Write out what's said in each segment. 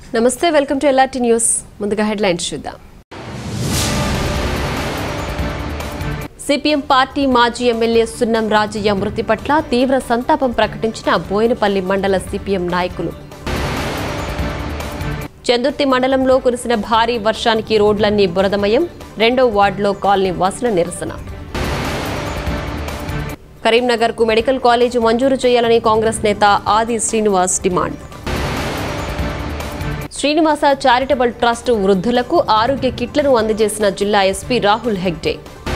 నమస్తే welcome to LRT news ముందుగా headlines చూద్దాం సిపిఎం పార్టీ మాజీ ఎమ్మెల్యే సున్నం రాజయ్య మృతి పట్ల తీవ్ర సంతాపం ప్రకటించిన బోయినపల్లి మండల సిపిఎం నాయకులు చందుర్తి మండలంలో కురిసిన భారీ వర్షానికి రోడ్లన్నీ బురదమయం రెండో వార్డులో కాలనీ వాసుల నిరసన కరీంనగర్ కు మెడికల్ కాలేజీ మంజూరు చేయాలని కాంగ్రెస్ నేత Adi Srinivas demand Srinivasa charitable trust వృద్ధులకు ఆరోగ్య కిట్లను అందజేసిన జిల్లా ఎస్పీ రాహుల్ హెగ్డే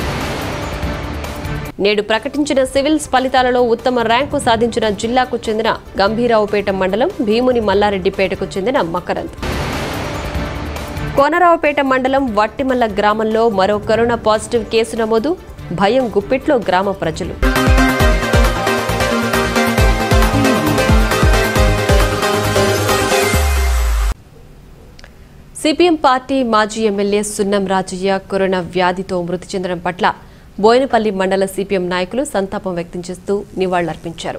నేడు ప్రకటించిన సివిల్స్ ఫలితాలలో ఉత్తమ ర్యాంకు సాధించిన జిల్లాకు చెందిన గంభీరావుపేట మండలం భీముని మల్లారెడ్డిపేటకు చెందిన మకరంద్ కోనరావుపేట మండలం వట్టిమల్ల గ్రామంలో మరో కరోనా పాజిటివ్ కేసు నమోదు భయం గుప్పిట్లో గ్రామ ప్రజలు సిపిఎం పార్టీ మాజీ ఎమ్మెల్యే సున్నం రాజయ్య కరోనా వ్యాధితో మృతి చెందడం పట్ల బోయినపల్లి మండల సిపిఎం నాయకులు సంతాపం వ్యక్తం చేస్తూ నివాళులర్పించారు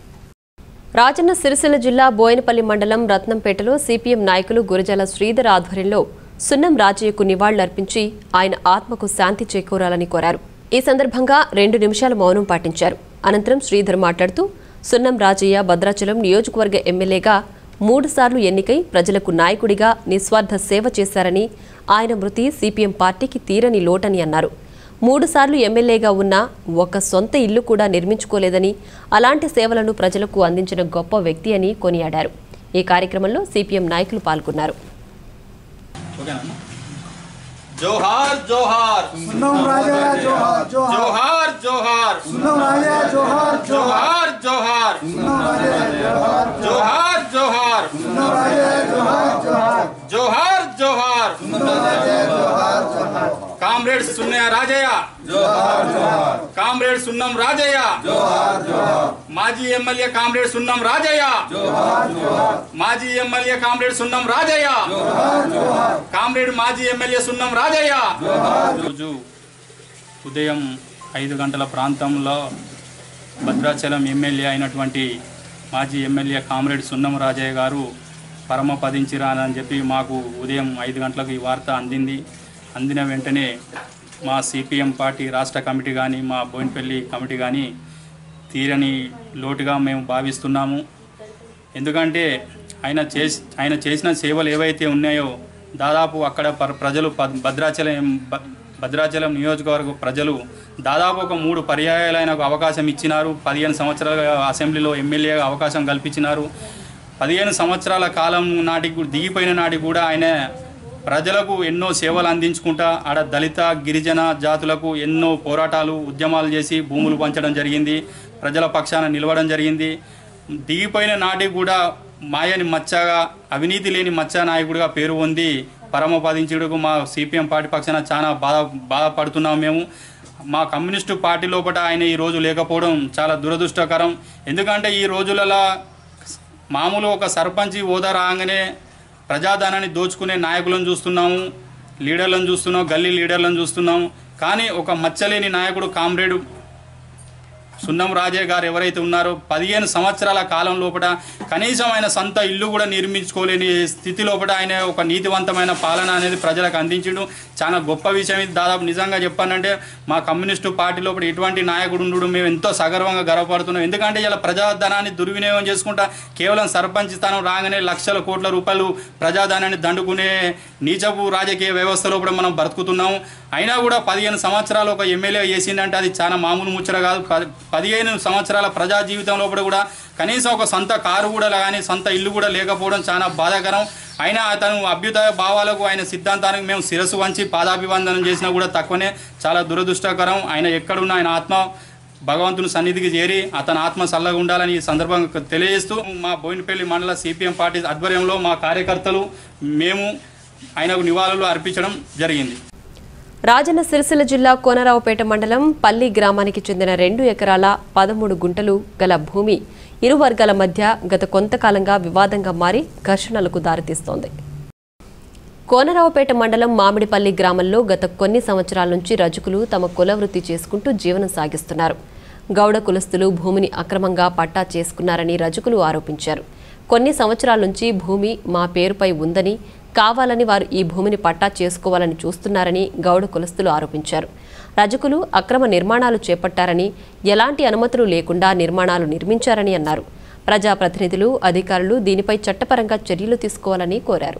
రాజన్న సిరిసిల్ల జిల్లా బోయినపల్లి మండలం రత్నంపేటలో సిపిఎం నాయకులు గురజాల శ్రీధర్ ఆధ్వర్యంలో సున్నం రాజయ్యకు నివాళులర్పించి ఆయన ఆత్మకు శాంతి చేకూరాలని కోరారు ఈ సందర్భంగా రెండు నిమిషాల మౌనం పాటించారు అనంతరం శ్రీధర్ మాట్లాడుతూ సున్నం రాజయ్య భద్రాచలం నియోజకవర్గ ఎమ్మెల్యేగా మూడుసార్లు ఎన్నికై ప్రజలకు నాయకుడిగా నిస్వార్థ సేవ చేశారని ఆయన మృతి సిపిఎం పార్టీకి తీరని లోటని అన్నారు మూడుసార్లు ఎమ్మెల్యేగా ఉన్న ఒక సొంత ఇల్లు కూడా నిర్మించుకోలేదని అలాంటి సేవలను ప్రజలకు అందించిన గొప్ప వ్యక్తి అని కొనియాడారు ఈ కార్యక్రమంలో సిపిఎం నాయకులు పాల్గొన్నారు ఓకేనా జోహార్ జోహార్ సున్నం రాజా జోహార్ జోహార్ జోహార్ జోహార్ సున్నం రాజా జోహార్ జోహార్ జోహార్ జోహార్ సున్నం రాజా జోహార్ జోహార్ జోహార్ సున్నం రాజా జోహార్ జోహార్ జోహార్ జోహార్ సున్నం రాజా జోహార్ జోహార్ కామ్రేడ్ సున్నయ్య రాజయ్య జోహార్ జోహార్ కామ్రేడ్ సున్నం రాజయ్య జోహార్ జోహార్ మాజీ ఎమ్మెల్యే కామ్రేడ్ సున్నం రాజయ్య జోహార్ జోహార్ మాజీ ఎమ్మెల్యే కామ్రేడ్ సున్నం రాజయ్య జోహార్ జోహార్ కామ్రేడ్ మాజీ ఎమ్మెల్యే సున్నం రాజయ్య రోజు ఉదయం ఐదు గంటల ప్రాంతంలో భద్రాచలం ఎమ్మెల్యే అయినటువంటి మాజీ ఎమ్మెల్యే కామ్రేడ్ సున్నం రాజయ్య గారు పరమపదించిరానని చెప్పి మాకు ఉదయం ఐదు గంటలకు ఈ వార్త అందింది అందిన వెంటనే మా సిపిఎం పార్టీ రాష్ట్ర కమిటీ కానీ మా బోయినపల్లి కమిటీ కానీ తీరని లోటుగా మేము భావిస్తున్నాము ఎందుకంటే ఆయన చేసి ఆయన చేసిన సేవలు ఏవైతే ఉన్నాయో దాదాపు అక్కడ పర- ప్రజలు ప- భద్రాచలం భ- భద్రాచలం నియోజకవర్గ ప్రజలు దాదాపు ఒక మూడు పర్యాయాలు ఆయనకు అవకాశం ఇచ్చినారు పదిహేను సంవత్సరాలుగా అసెంబ్లీలో ఎమ్మెల్యేగా అవకాశం కల్పించినారు పదిహేను సంవత్సరాల కాలం నాటికి కూడా- దిగిపోయిన నాటికి కూడా ఆయన ప్రజలకు ఎన్నో సేవలు అందించుకుంటా ఆడ దళిత గిరిజన జాతులకు ఎన్నో పోరాటాలు ఉద్యమాలు చేసి భూములు పంచడం జరిగింది ప్రజల పక్షాన నిలవడం జరిగింది దిగిపోయిన నాటికి కూడా మాయని మచ్చగా అవినీతి లేని మచ్చ నాయకుడిగా పేరు పొంది పరమపదించుడుకు మా సిపిఎం పార్టీ పక్షాన చాలా బాధ బాధపడుతున్నాం మేము మా కమ్యూనిస్టు పార్టీ లోపల ఆయన ఈ రోజు లేకపోవడం చాలా దురదృష్టకరం ఎందుకంటే ఈ రోజులలో మామూలు ఒక సర్పంచి హోదా రాగానే ప్రజాధనాన్ని దోచుకునే నాయకులను చూస్తున్నాము లీడర్లను చూస్తున్నాం గల్లీ లీడర్లను చూస్తున్నాము కానీ ఒక మచ్చలేని నాయకుడు కామ్రేడు సున్నం రాజే గారు ఎవరైతే ఉన్నారో పదిహేను సంవత్సరాల కాలం లోపల కనీసం ఆయన సొంత ఇల్లు కూడా నిర్మించుకోలేని స్థితి లోపల ఆయన ఒక నీతివంతమైన పాలన అనేది ప్రజలకు అందించడం చాలా గొప్ప విషయం ఇది దాదాపు నిజంగా చెప్పానంటే మా కమ్యూనిస్టు పార్టీ లోపల ఎటువంటి నాయకుడు ఉండడం మేము ఎంతో సగర్వంగా గర్వపడుతున్నాం ఎందుకంటే ఇలా ప్రజాధనాన్ని దుర్వినియోగం చేసుకుంటా కేవలం సర్పంచ్ స్థానం రాగానే లక్షల కోట్ల రూపాయలు ప్రజాధనాన్ని దండుకునే నీచపు రాజకీయ వ్యవస్థలో కూడా మనం బ్రతుకుతున్నాము అయినా కూడా పదిహేను సంవత్సరాలు ఒక ఎమ్మెల్యే చేసిందంటే అది చాలా మామూలు ముచ్చట కాదు ప- పదిహేను సంవత్సరాల ప్రజా జీవితంలో కూడా కనీసం ఒక సొంత కారు కూడా కానీ సొంత ఇల్లు కూడా లేకపోవడం చాలా బాధాకరం అయినా అతను అభ్యుదయ భావాలకు ఆయన సిద్ధాంతానికి మేము శిరస్సు వంచి పాదాభివందనం చేసినా కూడా తక్కువనే చాలా దురదృష్టకరం ఆయన ఎక్కడున్నా ఆయన ఆత్మ భగవంతుని సన్నిధికి చేరి అతని ఆత్మ చల్లగా ఉండాలని ఈ సందర్భంగా తెలియజేస్తూ మా బోయినపల్లి మండల సిపిఎం పార్టీ ఆధ్వర్యంలో మా కార్యకర్తలు మేము ఆయనకు నివాళులు అర్పించడం జరిగింది రాజన్న సిరిసిల్ల జిల్లా కోనరావుపేట మండలం పల్లి గ్రామానికి చెందిన రెండు ఎకరాల పదమూడు గుంటలు గల భూమి ఇరు వర్గాల మధ్య గత కొంతకాలంగా వివాదంగా మారి ఘర్షణలకు దారితీస్తోంది కోనరావుపేట మండలం మామిడిపల్లి గ్రామంలో గత కొన్ని సంవత్సరాల నుంచి రజకులు తమ కుల వృత్తి చేసుకుంటూ జీవనం సాగిస్తున్నారు గౌడ కులస్తులు భూమిని అక్రమంగా పట్టా చేసుకున్నారని రజకులు ఆరోపించారు కొన్ని సంవత్సరాల నుంచి భూమి మా పేరుపై ఉందని కావాలని వారు ఈ భూమిని పట్టా చేసుకోవాలని చూస్తున్నారని గౌడ కులస్తులు ఆరోపించారు రజకులు అక్రమ నిర్మాణాలు చేపట్టారని ఎలాంటి అనుమతులు లేకుండా నిర్మాణాలు నిర్మించారని అన్నారు ప్రజాప్రతినిధులు అధికారులు దీనిపై చట్టపరంగా చర్యలు తీసుకోవాలని కోరారు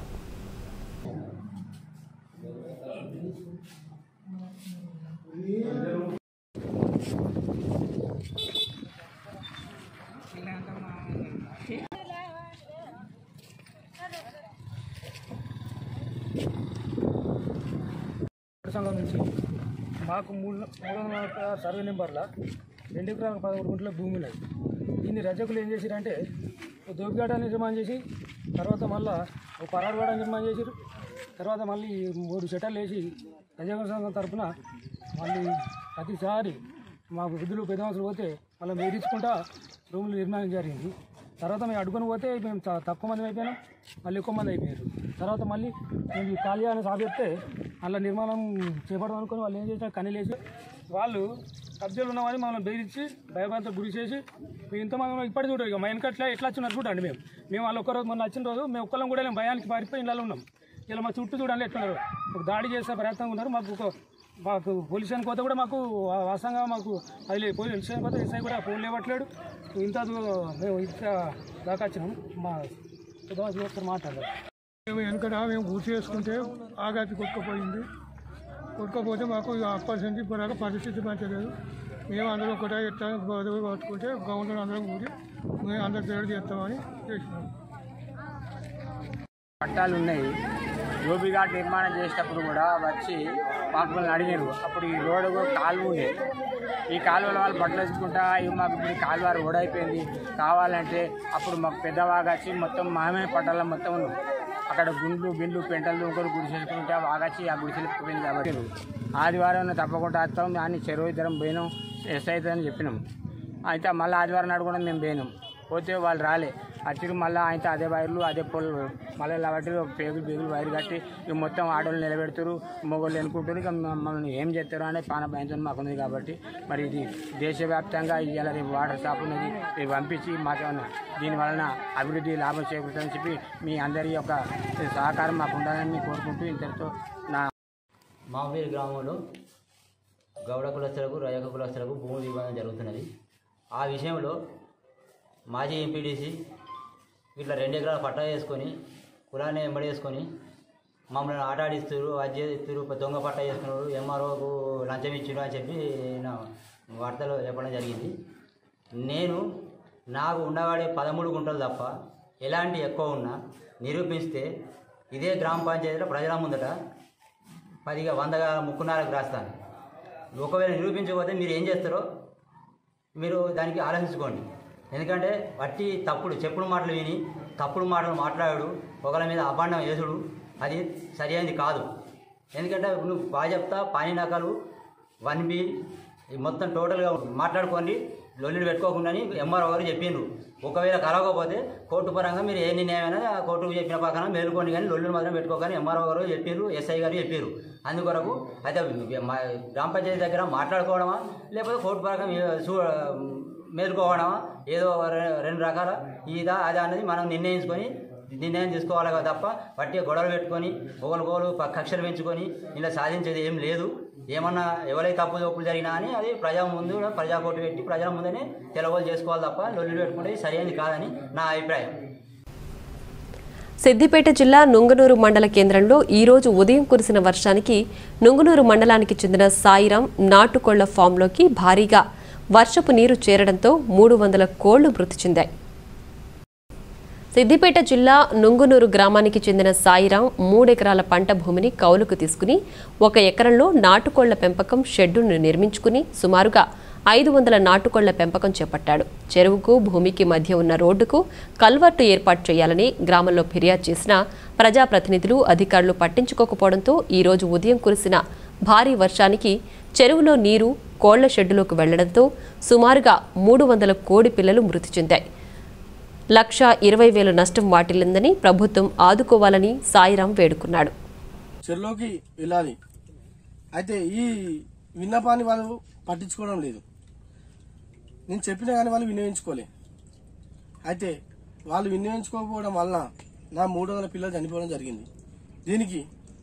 సంఘం నుంచి మాకు మూడు మూడు వందల నలభై ఆరు సర్వే నెంబర్ల రెండు ఎకరాల పదమూడు గుంటల భూమి ఉన్నది దీన్ని రజకులు ఏం చేసిరంటే ఓ దోపిగాట నిర్మాణం చేసి తర్వాత మళ్ళా ఒక పరాడుగాడ నిర్మాణం చేసిరు తర్వాత మళ్ళీ మూడు షటర్లు వేసి రజకుల సంఘం తరఫున మళ్ళీ ప్రతిసారి మా వృద్ధులు పెద్ద మనుషులు పోతే మళ్ళీ మేడించుకుంటా రూములు నిర్మాణం జరిగింది తర్వాత మేము అడుగుని పోతే మేము త- తక్కువ మంది అయిపోయినాం మళ్ళీ ఎక్కువ మంది అయిపోయారు తర్వాత మళ్ళీ మేము ఈ ఖాళీ అని సాగెత్తే అలా నిర్మాణం చేపడదాం అనుకుని వాళ్ళు ఏం చేసినా కనీలేసి వాళ్ళు కబ్జాలు ఉన్నామని మమ్మల్ని బెదిరించి భయభ్రాంత గురి చేసి మేము ఇంతమంది ఇప్పటి చూడరు ఇక మా వెనకట్లా ఎట్లా వచ్చినారు చూడండి మేము మేము వాళ్ళు ఒక్కరోజు మొన్న వచ్చిన రోజు మేము ఒక్కళ్ళం కూడా లేం భయానికి పారిపోయి ఇళ్ళలో ఉన్నాం ఇలా మా చుట్టూ చూడండి ఎట్లున్నారు ఒక దాడి చేసే ప్రయత్నం ఉన్నారు మాకు ఒక మాకు పోలీస్ స్టేషన్ పోతే కూడా మాకు వా- వాస్తవంగా మాకు అది లేదు పోలీస్ స్టేషన్ పోతే ఎస్ఐ కూడా ఫోన్ లేవట్లేడు ఇంత దూ- మేము ఇంత దాకా వచ్చినాం మా పెద్దవాళ్ళు మాట్లాడదాం మేము వెనకట మేము గుర్తు చేసుకుంటే ఆగాతి కొట్టుకుపోయింది కొట్టుకపోతే మాకు అప్పటి నుంచి ఇప్పటిదాకా పరిస్థితి మంచలేదు మేము అందరం ఒకటే ఎట్లా గొడవ పట్టుకుంటే గవర్నమెంట్ అందరం కూడి మేము అందరు తేడు చేస్తామని చేసినాం పట్టాలు ఉన్నాయి గోపిఘాట్ నిర్మాణం చేసేటప్పుడు కూడా వచ్చి మాకు వాళ్ళు అడిగారు అప్పుడు ఈ రోడ్డు కాలువ ఉండే ఈ కాలువల వాళ్ళు బట్టలు వేసుకుంటా ఇవి మాకు ఇప్పుడు ఈ కాలువ రోడ్ అయిపోయింది కావాలంటే అప్పుడు మాకు పెద్దవాగా వచ్చి మొత్తం మామే పట్టాల మొత్తం ఉన్నాం అక్కడ గుండ్లు బిండ్లు పెంటలు ఒకరు గుడిసేసుకుంటే వాగచ్చి ఆ గుడిసెలుకుపోయింది కాబట్టి ఆదివారం తప్పకుండా వస్తాం అని చెరువు ఇద్దరం పోయినాం ఎస్ అవుతుందని చెప్పినాం అయితే మళ్ళీ ఆదివారం నాడు కూడా మేము పోయినాం పోతే వాళ్ళు రాలే వచ్చి మళ్ళీ ఆయన అదే వైర్లు అదే పొలం మళ్ళీ కాబట్టి పేగులు పేగులు వైర్ కట్టి ఇక మొత్తం ఆడోళ్ళు నిలబెడతారు మొగోళ్ళు ఎన్నుకుంటారు ఇక మమ్మల్ని ఏం చేస్తారు అనే పాన భయంతో మాకు ఉంది కాబట్టి మరి ఇది దేశవ్యాప్తంగా ఇవాళ రేపు వాటర్ షాప్ ఉన్నది రేపు పంపించి మాకేమన్నా దీని వలన అభివృద్ధి లాభం చేకూరుతుందని చెప్పి మీ అందరి యొక్క సహకారం మాకు ఉండాలని కోరుకుంటూ ఇంతటితో నా మామూలు గ్రామంలో గౌడ కులస్తులకు రజక కులస్తులకు భూమి వివాదం జరుగుతున్నది ఆ విషయంలో మాజీ ఎంపీడీసీ ఇట్లా రెండు ఎకరాల పట్టా వేసుకొని కులాన్ని వెంబడేసుకొని మమ్మల్ని ఆట ఆడిస్తారు అది చేస్తారు దొంగ పట్టా చేసుకున్నారు ఎంఆర్ఓకు లంచం ఇచ్చారు అని చెప్పి నా వార్తలో చెప్పడం జరిగింది నేను నాకు ఉండవాడే పదమూడు గుంటలు తప్ప ఎలాంటి ఎక్కువ ఉన్నా నిరూపిస్తే ఇదే గ్రామ పంచాయతీలో ప్రజల ముందట పదిగా వందగా ముక్కున్నరకు రాస్తాను ఒకవేళ నిరూపించకపోతే మీరు ఏం చేస్తారో మీరు దానికి ఆలోచించుకోండి ఎందుకంటే వట్టి తప్పుడు చెప్పుడు మాటలు విని తప్పుడు మాటలు మాట్లాడు ఒకరి మీద అభాండం చేసుడు అది సరైనది కాదు ఎందుకంటే నువ్వు బాగా చెప్తా పని నకలు వన్ బి ఈ మొత్తం టోటల్గా మాట్లాడుకోండి లొల్లిని పెట్టుకోకుండాని ఎంఆర్ఓ గారు చెప్పిండ్రు ఒకవేళ కలవకపోతే కోర్టు పరంగా మీరు ఏ నిర్ణయమైనా ఆ కోర్టుకు చెప్పిన పక్కన మేలుకోండి కానీ లొల్లిని మాత్రం పెట్టుకోకని ఎంఆర్ఓ గారు చెప్పారు ఎస్ఐ గారు చెప్పారు అందుకొరకు అయితే మా గ్రామ పంచాయతీ దగ్గర మాట్లాడుకోవడమా లేకపోతే కోర్టు పరంగా మీ- చూ మేలుకోవడమా ఏదో రె- రెండు రకాల ఇదా అదా అనేది మనం నిర్ణయించుకొని నిర్ణయం తీసుకోవాలి కదా తప్ప వట్టి గొడవలు పెట్టుకొని ఒకరు గోలు కక్షలు పెంచుకొని ఇలా సాధించేది ఏం లేదు ఏమన్నా ఎవరైతే తప్పు తప్పులు జరిగినా అని అది ప్రజా ముందు కూడా ప్రజా కోర్టు పెట్టి ప్రజల ముందనే తెలవలు చేసుకోవాలి తప్ప లొల్లి పెట్టుకుంటే ఇది సరైనది కాదని నా అభిప్రాయం సిద్దిపేట జిల్లా నుంగనూరు మండల కేంద్రంలో ఈ రోజు ఉదయం కురిసిన వర్షానికి నుంగనూరు మండలానికి చెందిన సాయిరాం నాటుకోళ్ల ఫామ్లోకి భారీగా వర్షపు నీరు చేరడంతో మూడు వందల కోళ్లు మృతి చెందాయి సిద్దిపేట జిల్లా నుంగునూరు గ్రామానికి చెందిన సాయిరాం మూడెకరాల పంట భూమిని కౌలుకు తీసుకుని ఒక ఎకరంలో నాటుకోళ్ల పెంపకం షెడ్డును నిర్మించుకుని సుమారుగా ఐదు వందల నాటుకోళ్ల పెంపకం చేపట్టాడు చెరువుకు భూమికి మధ్య ఉన్న రోడ్డుకు కల్వర్టు ఏర్పాటు చేయాలని గ్రామంలో ఫిర్యాదు చేసిన ప్రజాప్రతినిధులు అధికారులు పట్టించుకోకపోవడంతో ఈ రోజు ఉదయం కురిసిన భారీ వర్షానికి చెరువులో నీరు కోళ్ల షెడ్డులోకి వెళ్లడంతో సుమారుగా మూడు వందల కోడి పిల్లలు మృతి చెందాయి లక్ష ఇరవై వేల నష్టం వాటిల్లిందని ప్రభుత్వం ఆదుకోవాలని సాయిరాం వేడుకున్నాడు చెరువులోకి వెళ్ళాలి అయితే ఈ విన్నపాన్ని వాళ్ళు పట్టించుకోవడం లేదు నేను చెప్పినా కానీ వాళ్ళు వినియోగించుకోలే అయితే వాళ్ళు వినియోగించుకోకపోవడం వలన నా మూడు వందల పిల్లలు చనిపోవడం జరిగింది దీనికి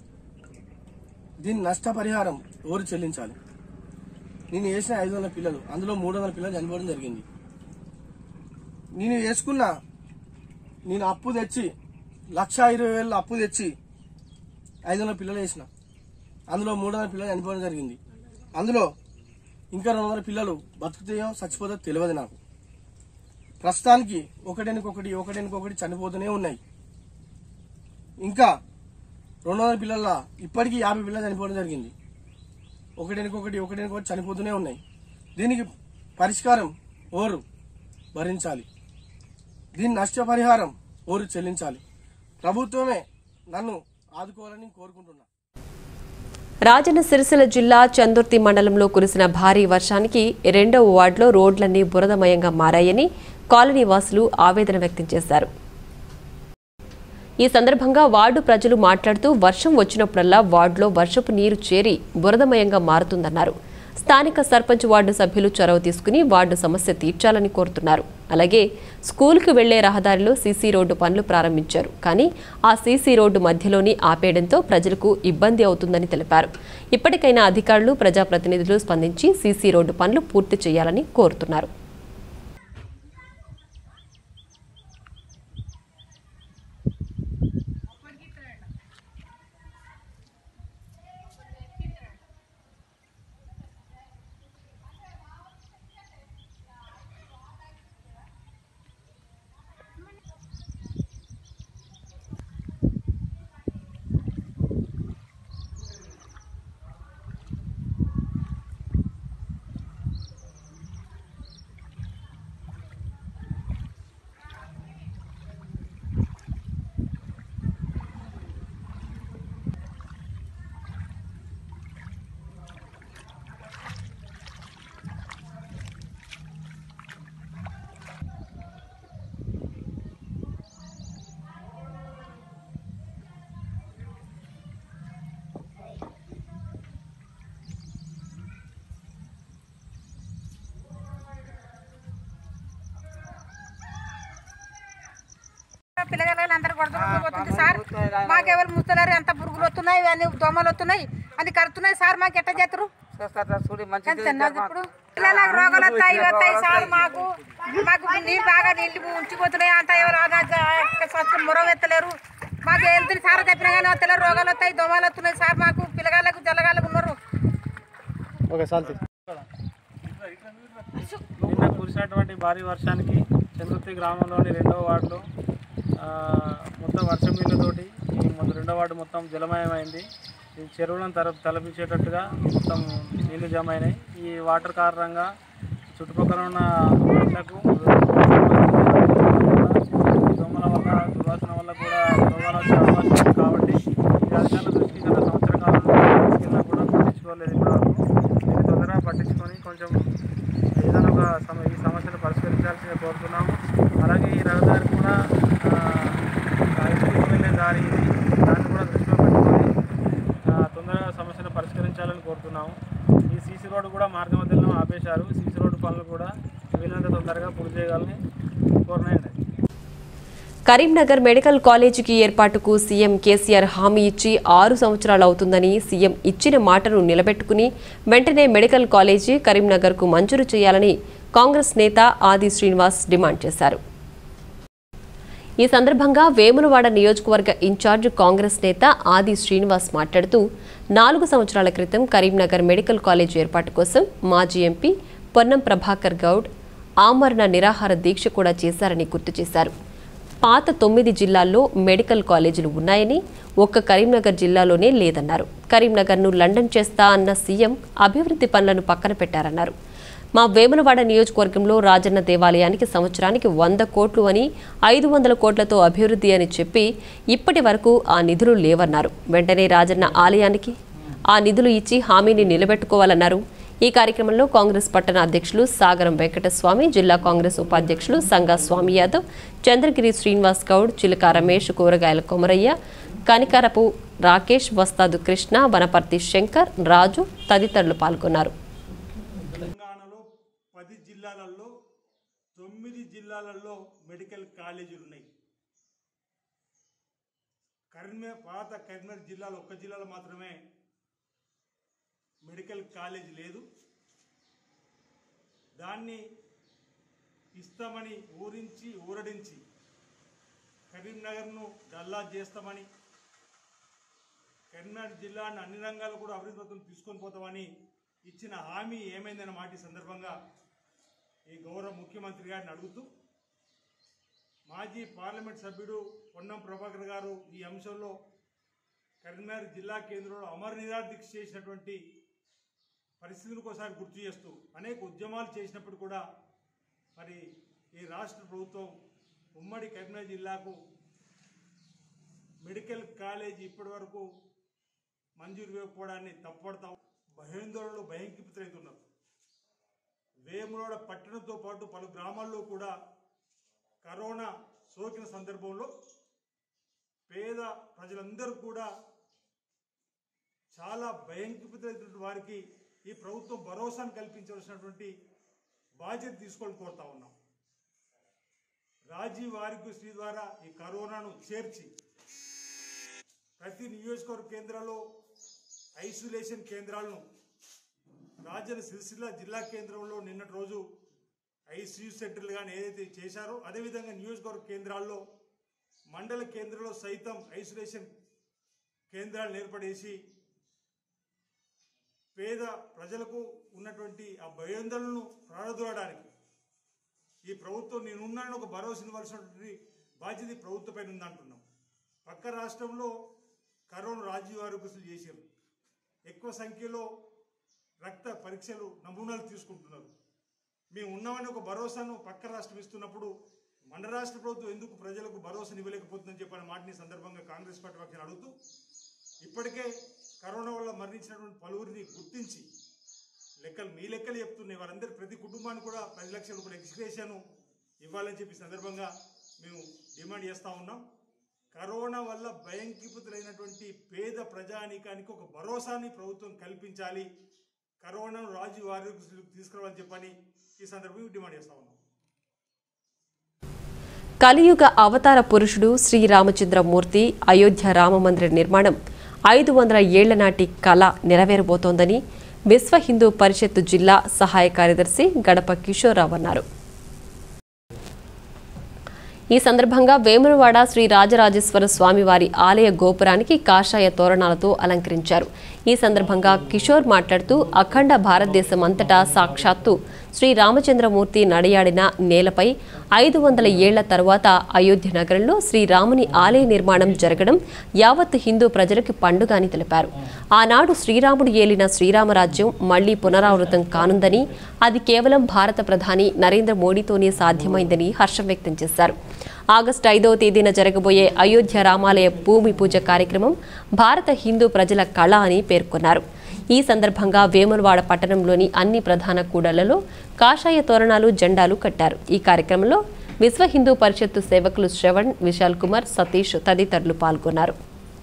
దీని నష్టపరిహారం ఎవరు చెల్లించాలి నేను వేసిన ఐదు వందల పిల్లలు అందులో మూడు వందల పిల్లలు చనిపోవడం జరిగింది నేను వేసుకున్న నేను అప్పు తెచ్చి లక్ష ఇరవై వేలు అప్పు తెచ్చి ఐదు వందల పిల్లలు వేసిన అందులో మూడు వందల పిల్లలు చనిపోవడం జరిగింది అందులో ఇంకా రెండు వందల పిల్లలు బతుకుతాయో చచ్చిపోతాయో తెలియదు నాకు ప్రస్తుతానికి ఒకటెనికొకటి ఒకటెనికొకటి చనిపోతూనే ఉన్నాయి ఇంకా రెండు వందల పిల్లల ఇప్పటికీ యాభై పిల్లలు చనిపోవడం జరిగింది ఒకటెనికొకటి ఒకటెనికొకటి చనిపోతూనే ఉన్నాయి దీనికి పరిష్కారం ఓరు భరించాలి దీని నష్టపరిహారం ఓరు చెల్లించాలి ప్రభుత్వమే నన్ను ఆదుకోవాలని కోరుకుంటున్నా రాజన్న సిరిసిల్ల జిల్లా చందుర్తి మండలంలో కురిసిన భారీ వర్షానికి రెండవ వార్డులో రోడ్లన్నీ బురదమయంగా మారాయని కాలనీ వాసులు ఆవేదన వ్యక్తం చేశారు ఈ సందర్భంగా వార్డు ప్రజలు మాట్లాడుతూ వర్షం వచ్చినప్పుడల్లా వార్డులో వర్షపు నీరు చేరి బురదమయంగా మారుతుందన్నారు స్థానిక సర్పంచ్ వార్డు సభ్యులు చొరవ తీసుకుని వార్డు సమస్య తీర్చాలని కోరుతున్నారు అలాగే స్కూల్కు వెళ్లే రహదారిలో సీసీ రోడ్డు పనులు ప్రారంభించారు కానీ ఆ సీసీ రోడ్డు మధ్యలోని ఆపేయడంతో ప్రజలకు ఇబ్బంది అవుతుందని తెలిపారు ఇప్పటికైనా అధికారులు ప్రజాప్రతినిధులు స్పందించి సీసీ రోడ్డు పనులు పూర్తి చేయాలని కోరుతున్నారు పిల్లగాళ్ళు అందరు కొడుతుంది సార్ మాకు ఎవరు ముస్తలేరు ఎంత పురుగులు వస్తున్నాయి అన్ని దోమలు వస్తున్నాయి అన్ని కడుతున్నాయి సార్ మాకు ఎట్లా చేస్తారు ఎంత నాకు ఇప్పుడు పిల్లలకు రోగాలు వస్తాయి ఇవి వస్తాయి సార్ మాకు మాకు నీళ్ళు బాగా నీళ్ళు ఉంచిపోతున్నాయి అంత ఎవరు స్వస్థ మొరం ఎత్తలేరు మాకు ఎంత సార్ చెప్పినా కానీ వస్తలేరు రోగాలు వస్తాయి దోమలు వస్తున్నాయి సార్ మాకు పిల్లగాళ్ళకు జల్లగాళ్ళకు ఉన్నారు నిన్న కురిసినటువంటి భారీ వర్షానికి చంద్రుతి గ్రామంలోని రెండవ వార్డులో ఆ, మొత్తం వర్షం నీళ్ళతోటి ఈ మొత్తం రెండో వార్డు మొత్తం జలమయమైంది ఈ చెరువులను తల తలపించేటట్టుగా మొత్తం నీళ్లు జమ అయినాయి ఈ వాటర్ కారణంగా చుట్టుపక్కల ఉన్న ఇళ్లకు దోమల వల్ల దుర్వాసన వల్ల కూడా రోగాలు వచ్చే అవకాశం ఉంది కాబట్టి ఈ అధికారుల దృష్టికి గత సంవత్సర కాలంలో తీసుకెళ్ళినా కూడా పట్టించుకోలేదు ఇప్పటివరకు దీన్ని తొందరగా పట్టించుకొని కొంచెం ఏదైనా ఒక సమ ఈ సమస్యను పరిష్కరించాల్సిందిగా కోరుతున్నాము అలాగే ఈ రహదారి కూడా హై స్కూల్కి వెళ్ళే దారి ఇది దాన్ని కూడా దృష్టిలో పెట్టుకొని ఆ, తొందరగా సమస్యను పరిష్కరించాలని కోరుతున్నాము ఈ సీసీ రోడ్డు కూడా మార్గ మధ్యలో ఆపేశారు సీసీ రోడ్డు పనులు కూడా వీలైనంత తొందరగా పూర్తి చేయాలని కోరినాయండి కరీంనగర్ మెడికల్ కాలేజీకి ఏర్పాటుకు సీఎం కేసీఆర్ హామీ ఇచ్చి ఆరు సంవత్సరాలు అవుతుందని సీఎం ఇచ్చిన మాటను నిలబెట్టుకుని వెంటనే మెడికల్ కాలేజీ కరీంనగర్కు మంజూరు చేయాలని కాంగ్రెస్ నేత ఆది శ్రీనివాస్ డిమాండ్ చేశారు ఈ సందర్భంగా వేములవాడ నియోజకవర్గ ఇన్ఛార్జ్ కాంగ్రెస్ నేత ఆది శ్రీనివాస్ మాట్లాడుతూ నాలుగు సంవత్సరాల క్రితం కరీంనగర్ మెడికల్ కాలేజ్ ఏర్పాటు కోసం మాజీ ఎంపీ పొన్నం ప్రభాకర్ గౌడ్ ఆమరణ నిరాహార దీక్ష కూడా చేశారని గుర్తు చేశారు పాత తొమ్మిది జిల్లాల్లో మెడికల్ కాలేజీలు ఉన్నాయని ఒక్క కరీంనగర్ జిల్లాలోనే లేదన్నారు కరీంనగర్ను లండన్ చేస్తా అన్న సీఎం అభివృద్ధి పనులను పక్కన పెట్టారన్నారు మా వేములవాడ నియోజకవర్గంలో రాజన్న దేవాలయానికి సంవత్సరానికి వంద కోట్లు అని ఐదు వందల కోట్లతో అభివృద్ధి అని చెప్పి ఇప్పటి వరకు ఆ నిధులు లేవన్నారు వెంటనే రాజన్న ఆలయానికి ఆ నిధులు ఇచ్చి హామీని నిలబెట్టుకోవాలన్నారు ఈ కార్యక్రమంలో కాంగ్రెస్ పట్టణ అధ్యక్షులు సాగరం వెంకటస్వామి జిల్లా కాంగ్రెస్ ఉపాధ్యక్షులు సంగా స్వామి యాదవ్ చంద్రగిరి శ్రీనివాస్ గౌడ్ చిలక రమేష్ కూరగాయల కొమరయ్య కనికరపు రాకేష్ వస్తాదు కృష్ణ వనపర్తి శంకర్ రాజు తదితరులు పాల్గొన్నారు తెలంగాణలో పది జిల్లాలలో తొమ్మిది తొమ్మిది జిల్లాలలో మెడికల్ కాలేజీలు ఉన్నాయి కరీంనగర్ పాత కరీంనగర్ జిల్లాలో ఒక్క జిల్లాలో మాత్రమే మెడికల్ కాలేజ్ లేదు దాన్ని ఇస్తామని ఊరించి ఊరడించి కరీంనగర్ను డల్లా చేస్తామని కరీంనగర్ జిల్లాను అన్ని రంగాలు కూడా అభివృద్ధి పథకం తీసుకొని పోతామని ఇచ్చిన హామీ ఏమైందన్న మాట ఈ సందర్భంగా ఈ గౌరవ ముఖ్యమంత్రి గారిని అడుగుతూ మాజీ పార్లమెంట్ సభ్యుడు పొన్నం ప్రభాకర్ గారు ఈ అంశంలో కరీంనగర్ జిల్లా కేంద్రంలో అమర నిరాదీక్ష చేసినటువంటి పరిస్థితులకు ఒకసారి గుర్తు చేస్తూ అనేక ఉద్యమాలు చేసినప్పుడు కూడా మరి ఈ రాష్ట్ర ప్రభుత్వం ఉమ్మడి కరీంనగర్ జిల్లాకు మెడికల్ కాలేజ్ ఇప్పటి వరకు మంజూరు ఇవ్వకపోవడాన్ని తప్పడతాం భయాందోళనలు భయంకిపితులవుతున్నారు వేములవాడ పట్టణంతో పాటు పలు గ్రామాల్లో కూడా కరోనా సోకిన సందర్భంలో పేద ప్రజలందరూ కూడా చాలా భయంకిపితులైనటువంటి వారికి ఈ ప్రభుత్వం భరోసాను కల్పించవలసినటువంటి బాధ్యత తీసుకొని కోరుతా ఉన్నాం రాజీవ్ ఆరోగ్యశ్రీ ద్వారా ఈ కరోనాను చేర్చి ప్రతి నియోజకవర్గ కేంద్రాల్లో ఐసోలేషన్ కేంద్రాలను రాజన్న సిరిసిల్ల జిల్లా కేంద్రంలో నిన్నటి రోజు ఐసీయూ సెంటర్లు కానీ ఏదైతే చేశారో అదేవిధంగా నియోజకవర్గ కేంద్రాల్లో మండల కేంద్రంలో సైతం ఐసోలేషన్ కేంద్రాలను ఏర్పడేసి పేద ప్రజలకు ఉన్నటువంటి ఆ భయాందోళనను ప్రారదూడడానికి ఈ ప్రభుత్వం నేనున్నానని ఒక భరోసా ఇవ్వాల్సినటువంటి బాధ్యత ఈ ప్రభుత్వంపైన ఉందంటున్నాం పక్క రాష్ట్రంలో కరోనా రాజీవ్ ఆరోగ్యశ్రీ చేశారు ఎక్కువ సంఖ్యలో రక్త పరీక్షలు నమూనాలు తీసుకుంటున్నారు మేము ఉన్నామని ఒక భరోసాను పక్క రాష్ట్రం ఇస్తున్నప్పుడు మన రాష్ట్ర ప్రభుత్వం ఎందుకు ప్రజలకు భరోసాను ఇవ్వలేకపోతుందని చెప్పిన మాటని ఈ సందర్భంగా కాంగ్రెస్ పార్టీ పక్షాన్ని అడుగుతూ ఇప్పటికే కరోనా వల్ల మరణించినటువంటి పలువురిని గుర్తించి లెక్కలు మీ లెక్కలు చెప్తున్నాయి వారందరి ప్రతి కుటుంబానికి కూడా పది లక్షల రూపాయల ఎక్స్గ్రేషన్ ఇవ్వాలని చెప్పి ఈ సందర్భంగా మేము డిమాండ్ చేస్తూ ఉన్నాం కరోనా వల్ల భయంకిపుతులైనటువంటి పేద ప్రజానీకానికి ఒక భరోసాని ప్రభుత్వం కల్పించాలి కరోనాను రాజీవ్ ఆరోగ్యశ్రీకి తీసుకురావాలని చెప్పని ఈ సందర్భంగా డిమాండ్ చేస్తా ఉన్నాం కలియుగ అవతార పురుషుడు శ్రీరామచంద్రమూర్తి అయోధ్య రామమందిర నిర్మాణం ఐదు వందల ఏళ్ల నాటి కళ నెరవేరబోతోందని విశ్వ హిందూ పరిషత్తు జిల్లా సహాయ కార్యదర్శి గడప కిషోర్రావు అన్నారు ఈ సందర్భంగా వేములవాడ శ్రీ రాజరాజేశ్వర స్వామివారి ఆలయ గోపురానికి కాషాయ తోరణాలతో అలంకరించారు ఈ సందర్భంగా కిషోర్ మాట్లాడుతూ అఖండ భారతదేశం అంతటా సాక్షాత్తు శ్రీ రామచంద్రమూర్తి నడయాడిన నేలపై ఐదు వందల ఏళ్ల తరువాత అయోధ్య నగరంలో శ్రీరాముని ఆలయ నిర్మాణం జరగడం యావత్ హిందూ ప్రజలకు పండుగ అని తెలిపారు ఆనాడు శ్రీరాముడు ఏలిన శ్రీరామరాజ్యం మళ్లీ పునరావృతం కానుందని అది కేవలం భారత ప్రధాని నరేంద్ర మోడీతోనే సాధ్యమైందని హర్షం వ్యక్తం చేశారు ఆగస్టు ఐదవ తేదీన జరగబోయే అయోధ్య రామాలయ భూమి పూజ కార్యక్రమం భారత హిందూ ప్రజల కళ అని పేర్కొన్నారు ఈ సందర్భంగా వేములవాడ పట్టణంలోని అన్ని ప్రధాన కూడళ్లలో కాషాయ తోరణాలు జెండాలు కట్టారు ఈ కార్యక్రమంలో విశ్వ హిందూ పరిషత్తు సేవకులు శ్రవణ్ విశాల్ కుమార్ సతీష్ తదితరులు పాల్గొన్నారు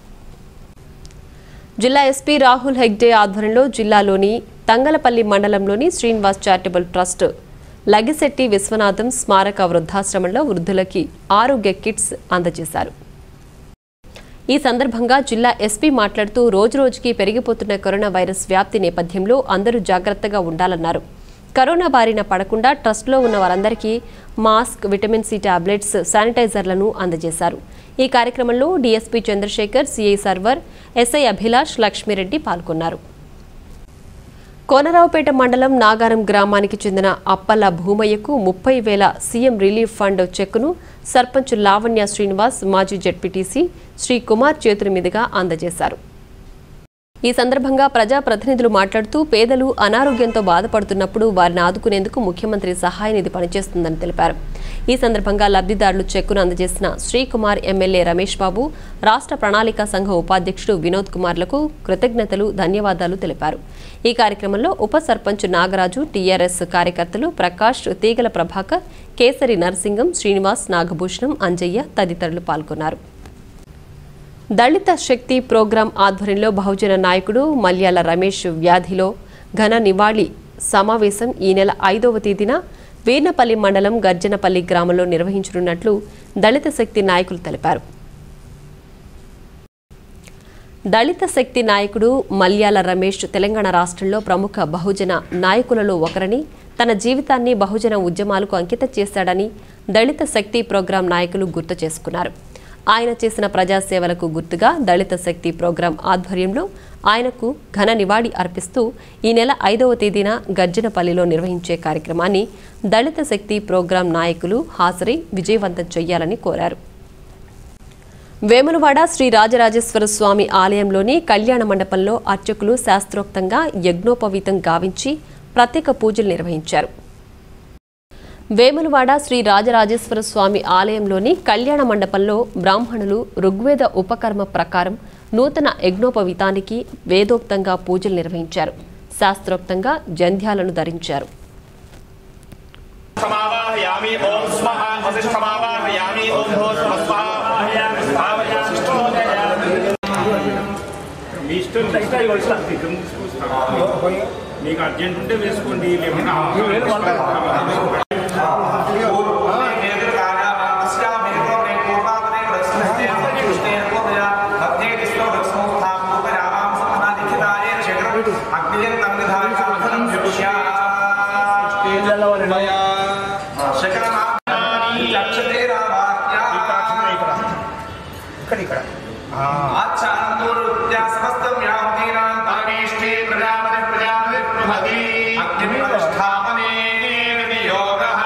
జిల్లా ఎస్పీ రాహుల్ హెగ్డే ఆధ్వర్యంలో జిల్లాలోని తంగలపల్లి మండలంలోని శ్రీనివాస్ చారిటబుల్ ట్రస్ట్ లగిశెట్టి విశ్వనాథం స్మారక వృద్ధాశ్రమంలో వృద్ధులకి ఆరోగ్య కిట్స్ అందజేశారు ఈ సందర్భంగా జిల్లా ఎస్పీ మాట్లాడుతూ రోజురోజుకి పెరిగిపోతున్న కరోనా వైరస్ వ్యాప్తి నేపథ్యంలో అందరూ జాగ్రత్తగా ఉండాలన్నారు కరోనా బారిన పడకుండా ట్రస్ట్లో ఉన్న వారందరికీ మాస్క్ విటమిన్ సి టాబ్లెట్స్ శానిటైజర్లను అందజేశారు ఈ కార్యక్రమంలో DSP Chandrashekar CI Sarwar SI Abhilash Lakshmireddy పాల్గొన్నారు కోనరావుపేట మండలం నాగారం గ్రామానికి చెందిన అప్పల భూమయ్యకు ముప్పై వేల సీఎం రిలీఫ్ ఫండ్ చెక్కును సర్పంచ్ లావణ్య శ్రీనివాస్ మాజీ జడ్పీటీసీ శ్రీ కుమార్ చేతుల మీదుగా అందజేశారు ఈ సందర్భంగా ప్రజాప్రతినిధులు మాట్లాడుతూ పేదలు అనారోగ్యంతో బాధపడుతున్నప్పుడు వారిని ఆదుకునేందుకు ముఖ్యమంత్రి సహాయ నిధి పనిచేస్తుందని తెలిపారు ఈ సందర్భంగా లబ్ధిదారులు చెక్కును అందజేసిన శ్రీకుమార్ ఎమ్మెల్యే రమేష్ బాబు రాష్ట్ర ప్రణాళికా సంఘం ఉపాధ్యక్షుడు వినోద్ కుమార్లకు కృతజ్ఞతలు ధన్యవాదాలు తెలిపారు ఈ కార్యక్రమంలో ఉప సర్పంచ్ నాగరాజు టీఆర్ఎస్ కార్యకర్తలు ప్రకాష్ తీగల ప్రభాకర్ కేసరి నరసింగం శ్రీనివాస్ నాగభూషణం అంజయ్య తదితరులు పాల్గొన్నారు దళిత శక్తి ప్రోగ్రాం ఆధ్వర్యంలో బహుజన నాయకుడు మల్యాల రమేష్ వ్యాధిలో ఘన నివాళి సమావేశం ఈ నెల ఐదవ తేదీన వీర్నపల్లి మండలం గర్జనపల్లి గ్రామంలో నిర్వహించనున్నట్లు దళిత శక్తి నాయకులు తెలిపారు దళిత శక్తి నాయకుడు మల్యాల రమేష్ తెలంగాణ రాష్ట్రంలో ప్రముఖ బహుజన నాయకులలో ఒకరని తన జీవితాన్ని బహుజన ఉద్యమాలకు అంకితం చేశాడని దళిత శక్తి ప్రోగ్రాం నాయకులు గుర్తు చేసుకున్నారు ఆయన చేసిన ప్రజాసేవలకు గుర్తుగా దళిత శక్తి ప్రోగ్రాం ఆధ్వర్యంలో ఆయనకు ఘన నివాళి అర్పిస్తూ ఈ నెల ఐదవ తేదీన గర్జనపల్లిలో నిర్వహించే కార్యక్రమాన్ని దళిత శక్తి ప్రోగ్రాం నాయకులు హాజరై విజయవంతం చేయాలని కోరారు వేములవాడ శ్రీ రాజరాజేశ్వర స్వామి ఆలయంలోని కళ్యాణ మండపంలో అర్చకులు శాస్త్రోక్తంగా యజ్ఞోపవీతం గావించి ప్రత్యేక పూజలు నిర్వహించారు వేములవాడ శ్రీ రాజరాజేశ్వర స్వామి ఆలయంలోని కళ్యాణ మండపంలో బ్రాహ్మణులు ఋగ్వేద ఉపకర్మ ప్రకారం నూతన యజ్ఞోపవీతానికి వేదోక్తంగా పూజలు నిర్వహించారు శాస్త్రోక్తంగా జంధ్యాలను ధరించారు समावाहयामि ॐ स्वः वसिष्ठमावाहयामि ॐ भो स्वः మీ ఇష్టం ఇష్టం ఇవ్వచ్చు మీకు అర్జెంట్ ఉంటే వేసుకోండి లేకుంటే ఇక్కడ ఇక్కడ సమస్తం యావతీనాం పరమేష్ఠే ప్రజాపతి ప్రజాపతి బృహతి అగ్ని ప్రతిష్టాపనే వినియోగః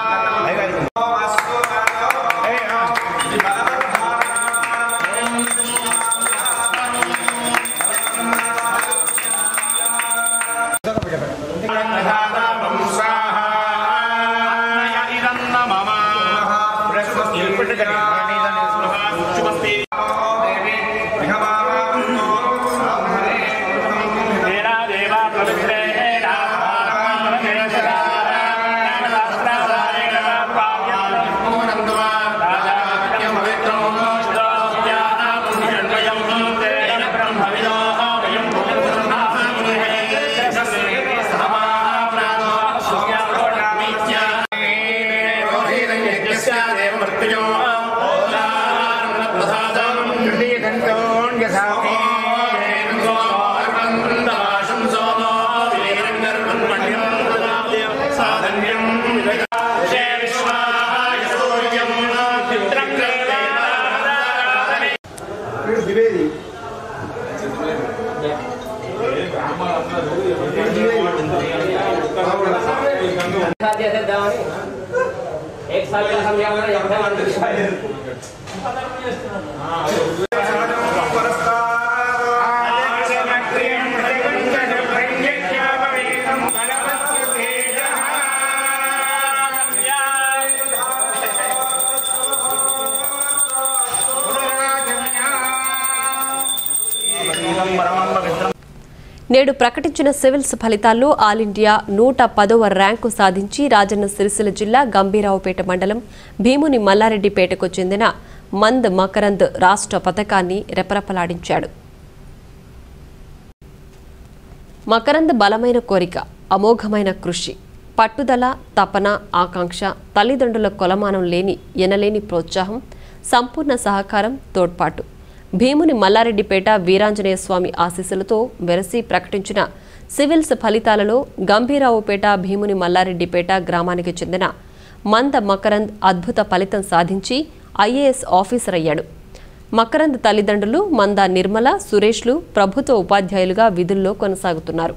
एक साल में समझा मैंने यहाँ पे मान నేడు ప్రకటించిన సివిల్స్ ఫలితాల్లో ఆల్ ఇండియా నూట పదవ ర్యాంకు సాధించి రాజన్న సిరిసిల్ల జిల్లా గంభీరావుపేట మండలం భీముని మల్లారెడ్డిపేటకు చెందిన మంద్ మకరంద్ రాష్ట్ర పథకాన్ని రెపరెపలాడించాడు మకరంద్ బలమైన కోరిక అమోఘమైన కృషి పట్టుదల తపన ఆకాంక్ష తల్లిదండ్రుల కొలమానం లేని ఎనలేని ప్రోత్సాహం సంపూర్ణ సహకారం తోడ్పాటు భీముని మల్లారెడ్డిపేట వీరాంజనేయ స్వామి ఆశీస్సులతో వెరసి ప్రకటించిన సివిల్స్ ఫలితాలలో గంభీరావుపేట భీముని మల్లారెడ్డిపేట గ్రామానికి చెందిన మంద మకరంద్ అద్భుత ఫలితం సాధించి ఐఏఎస్ ఆఫీసర్ అయ్యాడు మకరంద్ తల్లిదండ్రులు మంద నిర్మల సురేష్లు ప్రభుత్వ ఉపాధ్యాయులుగా విధుల్లో కొనసాగుతున్నారు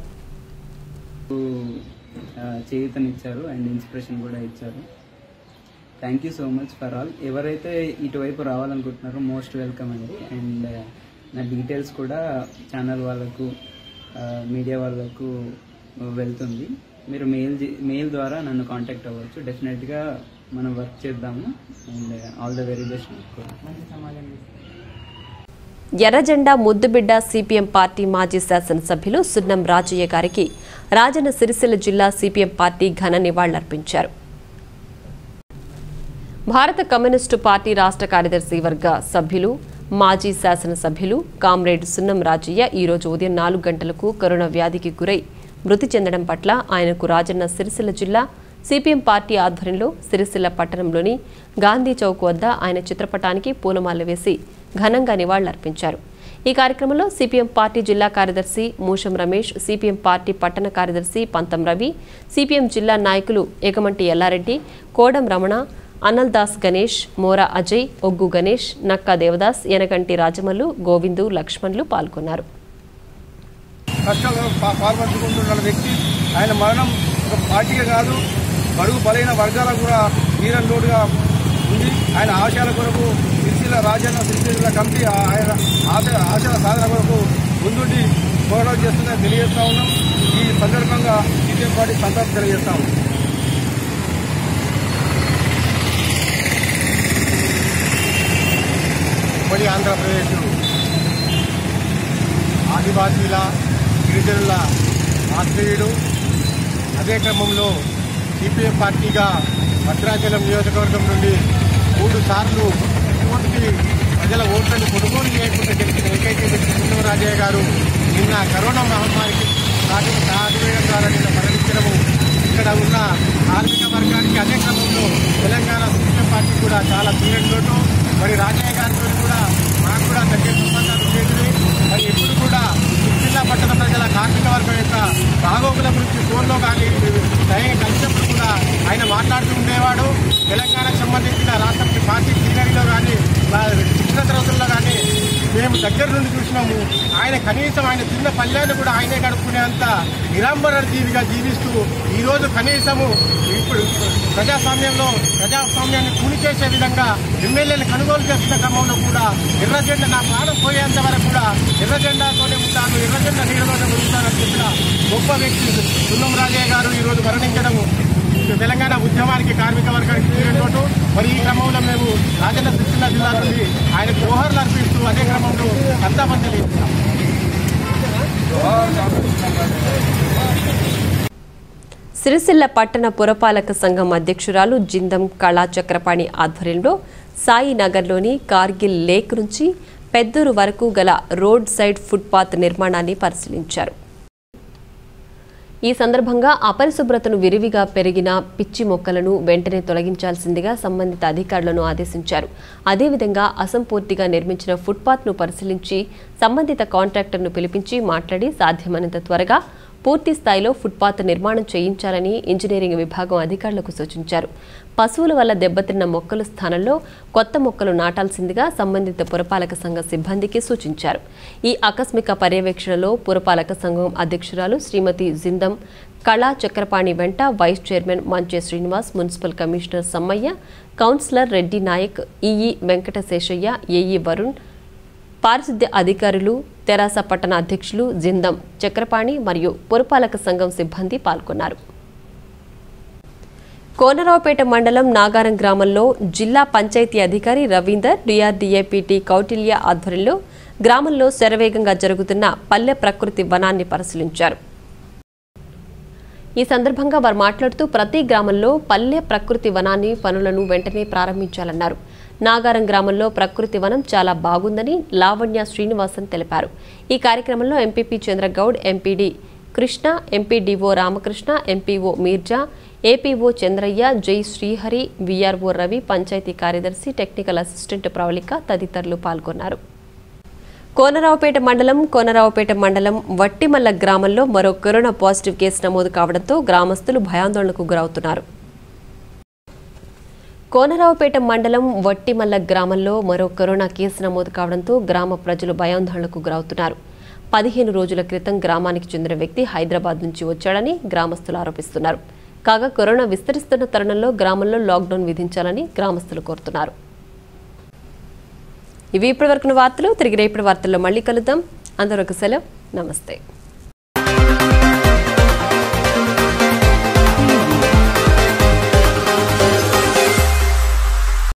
చేయూతనిచ్చారు అండ్ ఇన్స్పిరేషన్ కూడా ఇచ్చారు thank you so much for all ఎవరైతే ఇటువైపు రావాలనుకుంటున్నారో మోస్ట్ వెల్కమ్ అండి అండ్ నా డీటెయిల్స్ కూడా ఛానల్ వాళ్ళకు మీడియా వాళ్ళకు వెళ్తుంది మీరు మెయిల్ మెయిల్ ద్వారా నన్ను కాంటాక్ట్ అవ్వచ్చు డెఫినెట్గా మనం వర్క్ చేద్దాము and all the very best ఎర్రజెండా ముద్దుబిడ్డ సిపిఎం పార్టీ మాజీ శాసనసభ్యులు సున్నం రాజయ్య గారికి రాజన్న సిరిసిల్ల జిల్లా సిపిఎం పార్టీ ఘన నివాళులర్పించారు భారత కమ్యూనిస్టు పార్టీ రాష్ట్ర కార్యదర్శి వర్గ సభ్యులు మాజీ శాసనసభ్యులు కామ్రేడ్ సున్నం రాజయ్య ఈరోజు ఉదయం నాలుగు గంటలకు కరోనా వ్యాధికి గురై మృతి చెందడం పట్ల ఆయనకు రాజన్న సిరిసిల్ల జిల్లా సిపిఎం పార్టీ ఆధ్వర్యంలో సిరిసిల్ల పట్టణంలోని గాంధీ చౌక్ వద్ద ఆయన చిత్రపటానికి పూలమాల వేసి ఘనంగా నివాళులర్పించారు ఈ కార్యక్రమంలో సిపిఎం పార్టీ జిల్లా కార్యదర్శి మూషం రమేష్ సిపిఎం పార్టీ పట్టణ కార్యదర్శి పంతం రవి సిపిఎం జిల్లా నాయకులు ఎగమంటి ఎల్లారెడ్డి కోడం రమణ అన్నల్ దాస్ గణేష్ మోరా అజయ్ ఒగ్గు గణేష్ నక్కా దేవదాస్ యనగంటి రాజమల్లు గోవిందు లక్ష్మణ్లు పాల్గొన్నారు కష్టాలు పా- పాల్పంచుకుంటున్న వ్యక్తి ఆయన మరణం ఒక పార్టీగా కాదు బడుగు బలైన వర్గాలకు కూడా తీరని లోటుగా ఉంది ఆయన ఆశయాల కొరకు సిరిసిల్ల రాజ్యాంగ సిరిసిల్ల కమిటీ ఆ- ఆయన ఆశ ఆశల సాధన కొరకు ముందుండి పోరాటం చేస్తుందని తెలియజేస్తా ఉన్నాం ఈ సందర్భంగా సిపిఎం పార్టీ సంతాపం తెలియజేస్తా ఉన్నాం ఉమ్మడి ఆంధ్రప్రదేశ్ ఆదివాసీల గిరిజనుల ఆశ్రయుడు అదే క్రమంలో సిపిఎం పార్టీగా భద్రాచలం నియోజకవర్గం నుండి మూడు సార్లు పూర్తి ప్రజల ఓట్లను కొనుగోలు చేయకుండా గెలిచిన ఏకైక వ్యక్తి కృష్ణరాజయ్య గారు నిన్న కరోనా మహమ్మారికి సాటి సాటివేయడం ద్వారా నిన్న మరణించడము ఇక్కడ ఉన్న కార్మిక వర్గానికి అదే క్రమంలో తెలంగాణ సిపిఎం పార్టీ కూడా చాలా తీరని లోటు మరి రాజయ్య గారితో కూడా మాకు కూడా దగ్గర సంబంధాలు ఉండేటివి మరి ఎప్పుడు కూడా జిల్లా పట్టణ ప్రజల కార్మిక వర్గం యొక్క బాగోగుల గురించి ఫోన్లో కానీ స్వయంగా కలిసినప్పుడు కూడా ఆయన మాట్లాడుతూ ఉండేవాడు తెలంగాణకు సంబంధించిన రాష్ట్ర పార్టీ సీనరీలో కానీ శిక్షణ తరగతుల్లో కానీ మేము దగ్గర నుండి చూసినాము ఆయన కనీసం ఆయన చిన్న పల్లెను కూడా ఆయనే గడుపుకునేంత నిరంబర జీవిగా జీవిస్తూ ఈరోజు కనీసము ఇప్పుడు ప్రజాస్వామ్యంలో ప్రజాస్వామ్యాన్ని కూని చేసే విధంగా ఎమ్మెల్యేలు కొనుగోలు చేస్తున్న క్రమంలో కూడా ఎర్ర జెండా నా ప్రాణం పోయేంత వరకు కూడా ఎర్ర జెండాతోనే ఉంటాను ఎర్ర జెండా నీడలోనే ఉంటానని చెప్పిన గొప్ప వ్యక్తి సున్నం రాజయ్య గారు ఈరోజు మరణించడము తెలంగాణ ఉద్యమానికి కార్మిక వర్గానికి తీరేటోటు మరి ఈ క్రమంలో మేము రాజన్న సిరిసిల్ల జిల్లా నుండి ఆయన జోహర్లు అర్పిస్తూ అదే క్రమంలో సంతాపం తెలియజేస్తాం సిరిసిల్ల పట్టణ పురపాలక సంఘం అధ్యక్షురాలు జిందం కళా చక్రపాణి ఆధ్వర్యంలో సాయి నగర్లోని కార్గిల్ లేక్ నుంచి పెద్దూరు వరకు గల రోడ్ సైడ్ ఫుట్పాత్ నిర్మాణాన్ని పరిశీలించారు ఈ సందర్భంగా అపరిశుభ్రతను విరివిగా పెరిగిన పిచ్చి మొక్కలను వెంటనే తొలగించాల్సిందిగా సంబంధిత అధికారులను ఆదేశించారు అదేవిధంగా అసంపూర్తిగా నిర్మించిన ఫుట్పాత్ను పరిశీలించి సంబంధిత కాంట్రాక్టర్ను పిలిపించి మాట్లాడి సాధ్యమైనంత త్వరగా పూర్తి స్థాయిలో ఫుట్పాత్ నిర్మాణం చేయించాలని ఇంజనీరింగ్ విభాగం అధికారులకు సూచించారు పశువుల వల్ల దెబ్బతిన్న మొక్కల స్థానంలో కొత్త మొక్కలు నాటాల్సిందిగా సంబంధిత పురపాలక సంఘ సిబ్బందికి సూచించారు ఈ ఆకస్మిక పర్యవేక్షణలో పురపాలక సంఘం అధ్యక్షురాలు శ్రీమతి జిందం కళా చక్రపాణి వెంట vice chairman Manche Srinivas municipal commissioner Sammaiah councillor Reddy Nayak EE Venkataseshaiah AE Varun పారిశుద్ధ్య అధికారులు తెరాస పట్టణ అధ్యక్షులు జిందం చక్రపాణి మరియు పురపాలక సంఘం సిబ్బంది పాల్గొన్నారు కోనరావుపేట మండలం నాగారం గ్రామంలో జిల్లా పంచాయతీ అధికారి రవీందర్ డిఆర్డీఏపీటీ కౌటిల్య ఆధ్వర్యంలో గ్రామంలో శరవేగంగా జరుగుతున్న పల్లె ప్రకృతి వనాన్ని పరిశీలించారు ఈ సందర్భంగా వారు మాట్లాడుతూ ప్రతి గ్రామంలో పల్లె ప్రకృతి వనాన్ని పనులను వెంటనే ప్రారంభించాలన్నారు నాగారం గ్రామంలో ప్రకృతి వనం చాలా బాగుందని లావణ్య శ్రీనివాసన్ తెలిపారు ఈ కార్యక్రమంలో MPP Chandragoud MPD Krishna MPDO Ramakrishna MPO Mirza APO Chandraiah Jai Srihari VRO Ravi panchayat కార్యదర్శి టెక్నికల్ అసిస్టెంట్ ప్రవళిక తదితరులు పాల్గొన్నారు కోనరావుపేట మండలం కోనరావుపేట మండలం వట్టిమల్ల గ్రామంలో మరో కరోనా పాజిటివ్ కేసు నమోదు కావడంతో గ్రామస్తులు భయాందోళనకు గురవుతున్నారు కోనరావుపేట మండలం వట్టిమల్ల గ్రామంలో మరో కరోనా కేసు నమోదు కావడంతో గ్రామ ప్రజలు భయాందోళనకు గురవుతున్నారు పదిహేను రోజుల క్రితం గ్రామానికి చెందిన వ్యక్తి హైదరాబాద్ నుంచి వచ్చాడని గ్రామస్తులు ఆరోపిస్తున్నారు కాగా కరోనా విస్తరిస్తున్న తరుణంలో గ్రామంలో లాక్డౌన్ విధించాలని గ్రామస్తులు కోరుతున్నారు ఇవి ఇప్పటివరకు వార్తలు తిరిగి రేపటి వార్తల్లో మళ్ళీ కలుద్దాం అందరూ ఒక సెలవు నమస్తే